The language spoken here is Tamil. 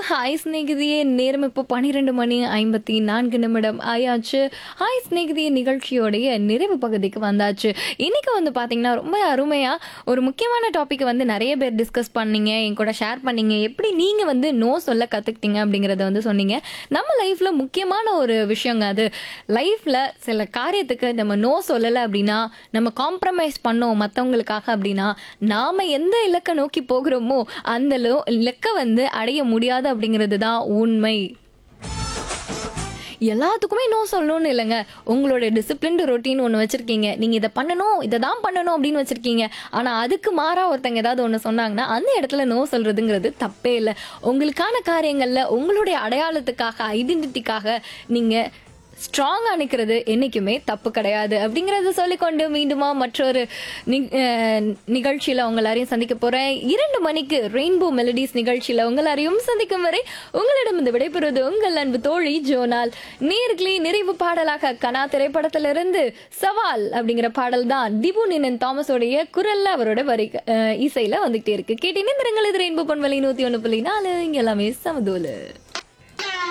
ஹாய் ஸ்நேகிதியே நேரம் இப்போ பன்னிரெண்டு மணி ஐம்பத்தி நான்கு நிமிடம் ஆயாச்சு ஹாய் ஸ்நேகிதியே நிகழ்ச்சியோடைய நிறைவு பகுதிக்கு வந்தாச்சு இன்னைக்கு வந்து பார்த்தீங்கன்னா ரொம்ப அருமையாக ஒரு முக்கியமான டாபிக் வந்து நிறைய பேர் டிஸ்கஸ் பண்ணீங்க என் கூட ஷேர் பண்ணீங்க எப்படி நீங்கள் வந்து நோ சொல்ல கற்றுக்கிட்டீங்க அப்படிங்கிறத வந்து சொன்னீங்க நம்ம லைஃப்பில் முக்கியமான ஒரு விஷயங்க அது லைஃப்பில் சில காரியத்துக்கு நம்ம நோ சொல்லலை அப்படின்னா நம்ம காம்ப்ரமைஸ் பண்ணோம் மற்றவங்களுக்காக அப்படின்னா நாம் எந்த இலக்கை நோக்கி போகிறோமோ அந்த லோ- இலக்கை வந்து அடைய முடியாது அப்படிங்கிறது தான் உண்மை எல்லாத்துக்குமே நோ சொல்லணும்னு இல்லைங்க உங்களோட டிசிப்ளின்டு ரொட்டீன் ஒன்று வச்சிருக்கீங்க நீங்கள் இதை பண்ணணும் இதை தான் பண்ணணும் அப்படின்னு வச்சிருக்கீங்க ஆனால் அதுக்கு மாறா ஒருத்தங்க ஏதாவது ஒன்று சொன்னாங்கன்னா அந்த இடத்துல நோ சொல்றதுங்கிறது தப்பே இல்லை உங்களுக்கான காரியங்களில் உங்களுடைய அடையாளத்துக்காக ஐடென்டிட்டிக்காக நீங்கள் ஸ்ட்ராங்காக நிற்கிறது என்றைக்குமே தப்பு கிடையாது அப்படிங்கிறத சொல்லிக்கொண்டு மீண்டுமா மற்றொரு நி- அஹ் நிகழ்ச்சியில் உங்க எல்லாரையும் சந்திக்க போகிறேன் இரண்டு மணிக்கு ரெயின்போ மெலடிஸ் நிகழ்ச்சியில் உங்க எல்லாரையும் சந்திக்கும் வரை உங்களிடம் இந்த விடைபெறுவது உங்கள் அன்பு தோழி ஜோனால் நேர்களே நிறைவு பாடலாக கனா திரைப்படத்திலிருந்து சவால் அப்படிங்கிற பாடல் தான் திபு நினன் தாமஸோடைய குரல்ல அவரோட வரி அஹ் இசையில வந்துகிட்டே இருக்கு கேட்டீங்கன்னா இது ரெயின்போ பொன்மலை நூற்றி ஒன்று புள்ளி நாலு இங்க எல்லாமே சமதூலு